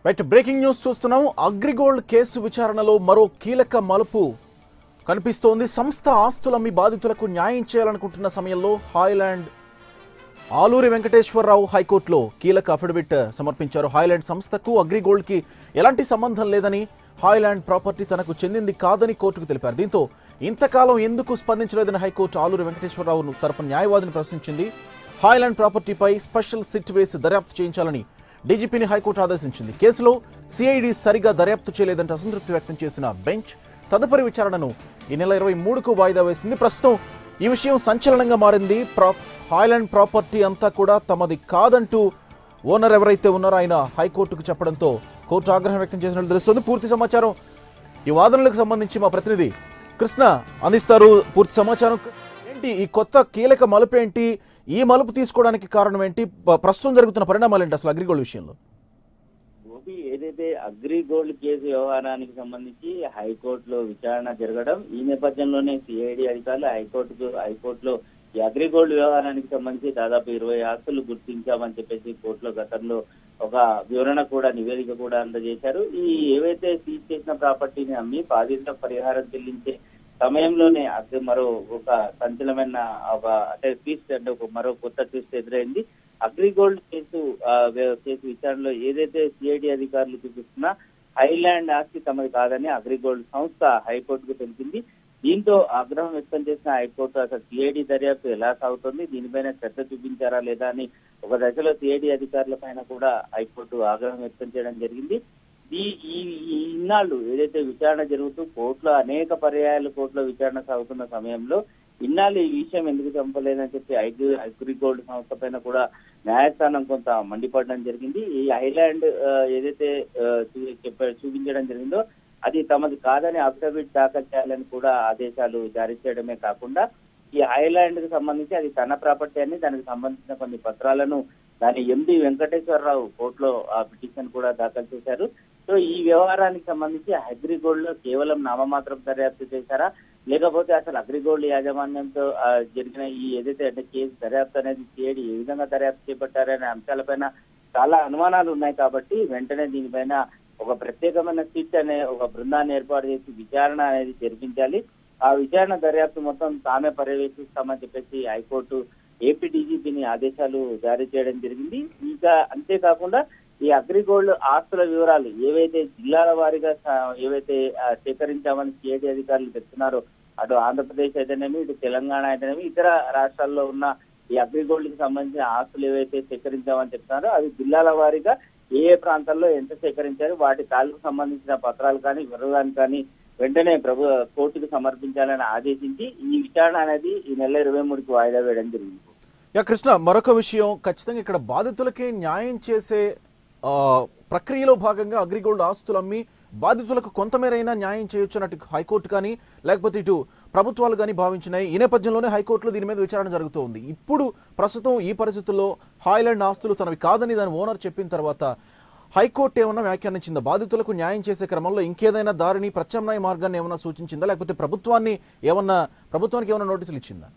Right breaking news చూస్తున్నాం AgriGold case విచారణలో మరో కీలక మలుపు కనిపిస్తోంది సంస్థ ఆస్తులమ్మి బాధితులకు న్యాయం చేయాలనుకుంటున్న సమయంలో హాయ్లాండ్ ఆలూరి వెంకటేశ్వరరావు హైకోర్టులో కీలక అఫిడవిట్ సమర్పించారు హాయ్లాండ్ సంస్థకు అగ్రిగోల్డ్కి ఎలాంటి సంబంధం లేదని హాయ్లాండ్ ప్రాపర్టీ తనకు చెందింది కాదని కోర్టుకు తెలిపారు దీంతో ఇంతకాలం ఎందుకు స్పందించలేదని హైకోర్టు ఆలూరి వెంకటేశ్వరరావు తరపున న్యాయవాదిని ప్రశ్నించింది హాయ్లాండ్ ప్రాపర్టీపై స్పెషల్ సిట్ వేసి దర్యాప్తు చేయించాలని డీజీపీని హైకోర్టు ఆదేశించింది కేసులో సిఐడి సరిగా దర్యాప్తు చేయలేదంటే అసంతృప్తి వ్యక్తం చేసిన బెంచ్ తదుపరి విచారణను ఈ నెల ఇరవై మూడుకు వాయిదా వేసింది ప్రస్తుతం ఈ విషయం సంచలనంగా మారింది ప్రా హాయ్లాండ్ ప్రాపర్టీ అంతా కూడా తమది కాదంటూ ఓనర్ ఎవరైతే ఉన్నారో ఆయన హైకోర్టుకు చెప్పడంతో కోర్టు ఆగ్రహం వ్యక్తం చేసినట్లు తెలుస్తోంది పూర్తి సమాచారం ఈ వాదనలకు సంబంధించి మా ప్రతినిధి కృష్ణ అందిస్తారు పూర్తి సమాచారం ఏంటి ఈ కొత్త కీలక మలుపు ఏంటి ఈ మలుపు తీసుకోవడానికి కారణం ఏంటి ప- ప్రస్తుతం జరుగుతున్న పరిణామాలు ఏంటి అసలు అగ్రిగోల్డ్ విషయంలో గోపి ఏదైతే అగ్రిగోల్డ్ కేసు వ్యవహారానికి సంబంధించి హైకోర్టులో విచారణ జరగడం ఈ నేపథ్యంలోనే సిఐడి అధికారులు హైకోర్టుకు హైకోర్టులో ఈ అగ్రిగోల్డ్ వ్యవహారానికి సంబంధించి దాదాపు ఇరవై ఆస్తులు గుర్తించామని చెప్పేసి కోర్టులో గతంలో ఒక వివరణ కూడా నివేదిక కూడా అందజేశారు ఈ ఏవైతే సీజ్ చేసిన ప్రాపర్టీని అమ్మి బాధితుల పరిహారం చెల్లించే సమయంలోనే అది మరో ఒక సంచలనమైన ఒక అంటే ట్విస్ట్ అంటే ఒక మరో కొత్త ట్విస్ట్ ఎదురైంది అగ్రిగోల్డ్ కేసు ఆ, వే- కేసు విచారణలో ఏదైతే సిఐడి అధికారులు చూపిస్తున్న హైలాండ్ ఆస్తి తమది కాదని అగ్రిగోల్డ్ సంస్థ హైకోర్టుకు తెలిపింది దీంతో ఆగ్రహం వ్యక్తం చేసిన హైకోర్టు అసలు సిఐడి దర్యాప్తు ఎలా సాగుతుంది దీనిపైన శ్రద్ధ చూపించారా లేదా అని ఒక దశలో సిఐడి అధికారుల పైన కూడా హైకోర్టు ఆగ్రహం వ్యక్తం చేయడం జరిగింది ఈ ఈ ఈ ఇన్నాళ్ళు ఏదైతే విచారణ జరుగుతూ కోర్టులో అనేక పర్యాయాలు కోర్టులో విచారణ సాగుతున్న సమయంలో ఇన్నాళ్ళు ఈ విషయం ఎందుకు చంపలేదని చెప్పి అగ్రి అగ్రిగోల్డ్ సంస్థ పైన కూడా న్యాయస్థానం కొంత మండిపడడం జరిగింది ఈ ఐలాండ్ ఆ, ఏదైతే ఆ, చూ- చెప్ప చూపించడం జరిగిందో అది తమది కాదని అఫిడవిట్ దాఖలు చేయాలని కూడా ఆదేశాలు జారీ చేయడమే కాకుండా ఈ ఐలాండ్ కి సంబంధించి అది తన ప్రాపర్టీ అని దానికి సంబంధించిన కొన్ని పత్రాలను దాని ఎండి వెంకటేశ్వరరావు కోర్టులో ఆ పిటిషన్ కూడా దాఖలు చేశారు సో ఈ వ్యవహారానికి సంబంధించి అగ్రిగోల్డ్ లో కేవలం నామమాత్రం దర్యాప్తు చేశారా లేకపోతే అసలు అగ్రిగోల్డ్ యాజమాన్యంతో ఆ, జరిగిన ఈ ఏదైతే అంటే కేసు దర్యాప్తు అనేది చేయడి ఏ విధంగా దర్యాప్తు చేపట్టారనే అంశాలపైన చాలా అనుమానాలు ఉన్నాయి కాబట్టి వెంటనే దీనిపైన ఒక ప్రత్యేకమైన సిట్ అనే ఒక బృందాన్ని ఏర్పాటు చేసి విచారణ అనేది జరిపించాలి ఆ విచారణ దర్యాప్తు మొత్తం తామే పర్యవేక్షిస్తామని చెప్పేసి హైకోర్టు ఏపీ డీజీపీని ఆదేశాలు జారీ చేయడం జరిగింది ఇంకా అంతేకాకుండా ఈ అగ్రిగోల్డ్ ఆస్తుల వివరాలు ఏవైతే జిల్లాల వారీగా స- ఏవైతే ఆ, సేకరించామని సిఐడి అధికారులు చెప్తున్నారో అటు ఆంధ్రప్రదేశ్ అయితేనేమి ఇటు తెలంగాణ అయితేనేమి ఇతర రాష్ట్రాల్లో ఉన్న ఈ అగ్రిగోల్డ్ కి సంబంధించిన ఆస్తులు ఏవైతే సేకరించామని చెప్తున్నారో అవి జిల్లాల వారీగా ఏ ఏ ప్రాంతాల్లో ఎంత సేకరించారు వాటి తాలూకు సంబంధించిన పత్రాలు కానీ వివరాలు కానీ వెంటనే ప్రభు కోర్టుకు సమర్పించాలని ఆదేశించి ఈ విచారణ అనేది ఈ నెల ఇరవై మూడుకి వాయిదా వేయడం జరిగింది యా కృష్ణ మరొక విషయం ఖచ్చితంగా ఇక్కడ బాధితులకి న్యాయం చేసే ఆ, ప్రక్రియలో భాగంగా అగ్రిగోల్డ్ ఆస్తులు అమ్మి బాధితులకు కొంతమేరైనా న్యాయం చేయొచ్చు అన్నట్టు హైకోర్టు కానీ లేకపోతే ఇటు ప్రభుత్వాలు కానీ భావించినాయి ఈ నేపథ్యంలోనే హైకోర్టులో దీని మీద విచారణ జరుగుతూ ఉంది ఇప్పుడు ప్రస్తుతం ఈ పరిస్థితుల్లో హాయ్లాండ్ ఆస్తులు తనవి కాదని దాని ఓనర్ చెప్పిన తర్వాత హైకోర్టు ఏమన్నా వ్యాఖ్యానించిందా బాధితులకు న్యాయం చేసే క్రమంలో ఇంకేదైనా దారిని ప్రత్యామ్నాయ మార్గాన్ని ఏమన్నా సూచించిందా లేకపోతే ప్రభుత్వాన్ని ఏమన్నా ప్రభుత్వానికి ఏమన్నా నోటీసులు ఇచ్చిందా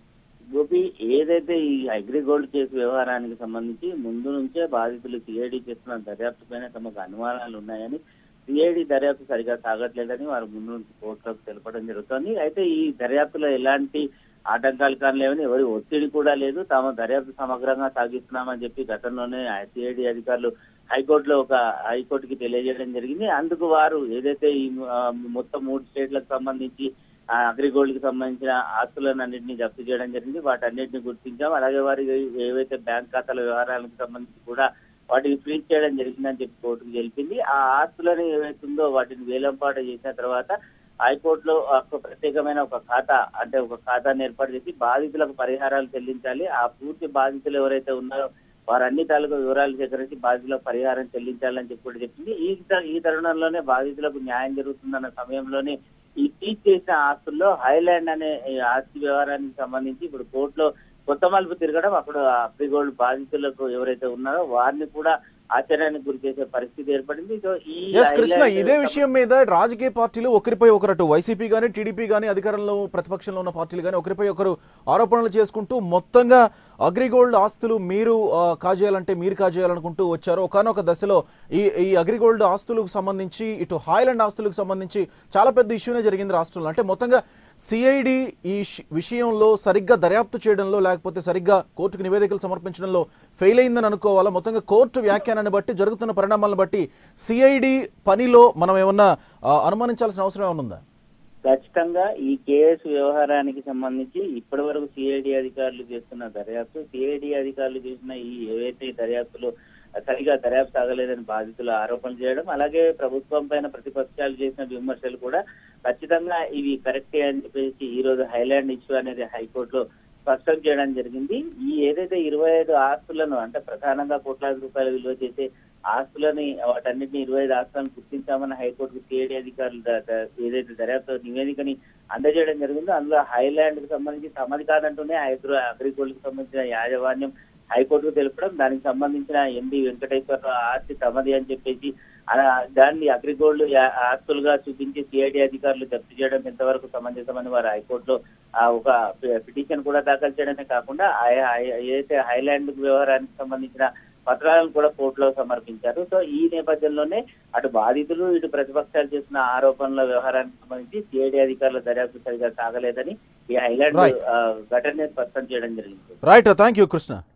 గోపి ఏదైతే ఈ అగ్రిగోల్డ్ కేసు వ్యవహారానికి సంబంధించి ముందు నుంచే బాధితులు సిఐడి చేస్తున్న దర్యాప్తు పైన తమకు అనుమానాలు ఉన్నాయని సిఐడి దర్యాప్తు సరిగా సాగట్లేదని వారు ముందు నుంచి కోర్టులకు తెలపడం జరుగుతోంది అయితే ఈ దర్యాప్తులో ఎలాంటి ఆటంకాలు కానీ లేవని ఎవరి ఒత్తిడి కూడా లేదు తాము దర్యాప్తు సమగ్రంగా సాగిస్తున్నామని చెప్పి గతంలోనే సిఐడి అధికారులు హైకోర్టులో ఒక హైకోర్టుకి తెలియజేయడం జరిగింది అందుకు వారు ఏదైతే ఈ ఆ, మొత్తం మూడు స్టేట్లకు సంబంధించి ఆ అగ్రిగోల్డ్ కి సంబంధించిన ఆస్తులను అన్నింటినీ జప్తు చేయడం జరిగింది వాటన్నిటిని గుర్తించాం అలాగే వారి ఏవైతే బ్యాంక్ ఖాతాల వ్యవహారాలకు సంబంధించి కూడా వాటిని ఫ్రీజ్ చేయడం జరిగిందని చెప్పి కోర్టుకు తెలిపింది ఆ ఆస్తులను ఏవైతుందో వాటిని వేలంపాట చేసిన తర్వాత హైకోర్టులో ఒక ప్రత్యేకమైన ఒక ఖాతా అంటే ఒక ఖాతాను ఏర్పాటు చేసి బాధితులకు పరిహారాలు చెల్లించాలి ఆ పూర్తి బాధితులు ఎవరైతే ఉన్నారో వారు అన్ని తాలూకు వివరాలు సేకరించి బాధితులకు పరిహారం చెల్లించాలని చెప్పి కూడా చెప్పింది ఈ త- ఈ తరుణంలోనే బాధితులకు న్యాయం జరుగుతుందన్న సమయంలోనే ఈ సీజ్ చేసిన ఆస్తుల్లో హైలాండ్ అనే ఈ ఆస్తి వ్యవహారానికి సంబంధించి ఇప్పుడు కోర్టులో కొత్త మలుపు తిరగడం అప్పుడు అప్రిగోల్డ్ బాధితులకు ఎవరైతే ఉన్నారో వారిని కూడా ఆశ్చర్యానికి గురి చేసే పరిస్థితి ఏర్పడింది సో ఈ ఎస్ కృష్ణ highlight ఇదే విషయం మీద రాజకీయ పార్టీలు ఒకరిపై ఒకరు అటు వైసీపీ కానీ టీడీపీ కానీ అధికారంలో ప్రతిపక్షంలో ఉన్న పార్టీలు కానీ ఒకరిపై ఒకరు ఆరోపణలు చేసుకుంటూ మొత్తంగా అగ్రిగోల్డ్ ఆస్తులు మీరు ఆ, కాజేయాలంటే మీరు కాజేయాలనుకుంటూ వచ్చారు ఒకనొక దశలో ఈ ఈ అగ్రిగోల్డ్ ఆస్తులకు సంబంధించి ఇటు హాయ్లాండ్ ఆస్తులకు సంబంధించి చాలా పెద్ద ఇష్యూనే జరిగింది రాష్ట్రంలో అంటే మొత్తంగా సిఐడి ఈ ష్- విషయంలో సరిగ్గా దర్యాప్తు చేయడంలో లేకపోతే సరిగ్గా కోర్టుకు నివేదికలు సమర్పించడంలో ఫెయిల్ అయిందని అనుకోవాలా మొత్తంగా కోర్టు వ్యాఖ్యానాన్ని బట్టి జరుగుతున్న పరిణామాలను బట్టి సిఐడి పనిలో మనం ఏమన్నా ఆ, అనుమానించాల్సిన అవసరం ఏమైనా ఉందా ఖచ్చితంగా ఈ కేసు వ్యవహారానికి సంబంధించి ఇప్పటి వరకు సిఐడి అధికారులు చేస్తున్న దర్యాప్తు సిఐడి అధికారులు చేసిన ఈ ఏవైతే దర్యాప్తులు సరిగా దర్యాప్తు సాగలేదని బాధితులు ఆరోపణలు చేయడం అలాగే ప్రభుత్వం పైన ప్రతిపక్షాలు చేసిన విమర్శలు కూడా ఖచ్చితంగా ఇవి కరెక్టే అని చెప్పేసి ఈ రోజు హైలాండ్ ఇష్యూ అనేది హైకోర్టులో స్పష్టం చేయడం జరిగింది ఈ ఏదైతే ఇరవై ఐదు ఆస్తులను అంటే ప్రధానంగా కోట్లాది రూపాయల విలువ చేసే ఆస్తులని వాటన్నిటిని ఇరవై ఐదు ఆస్తులను గుర్తించామని హైకోర్టుకు సిఐడి అధికారులు ద- ద- ఏదైతే దర్యాప్తు నివేదికని అందజేయడం జరిగిందో అందులో హైలాండ్ కి సంబంధించి తమది కాదంటూనే అగ్రి అగ్రిగోల్డ్ కి సంబంధించిన యాజమాన్యం హైకోర్టుకు తెలపడం దానికి సంబంధించిన ఎండి వెంకటేశ్వరరావు ఆస్తి తమది అని చెప్పేసి అలా దాన్ని అగ్రిగోల్డ్ యా- ఆస్తులుగా చూపించి సిఐడి అధికారులు జప్తు చేయడం ఎంతవరకు సమంజసమని వారు హైకోర్టులో ఆ ఒక పి- పిటిషన్ కూడా దాఖలు చేయడమే కాకుండా ఆ- ఆ- ఏదైతే హైలాండ్ వ్యవహారానికి సంబంధించిన పత్రాలను కూడా కోర్టులో సమర్పించారు సో ఈ నేపథ్యంలోనే అటు బాధితులు ఇటు ప్రతిపక్షాలు చేసిన ఆరోపణల వ్యవహారానికి సంబంధించి సిఐడి అధికారుల దర్యాప్తు సరిగా సాగలేదని ఈ హైలాండ్ Right. ఆ, ఘటనే స్పష్టం చేయడం జరిగింది రైట్ థ్యాంక్ యూ కృష్ణ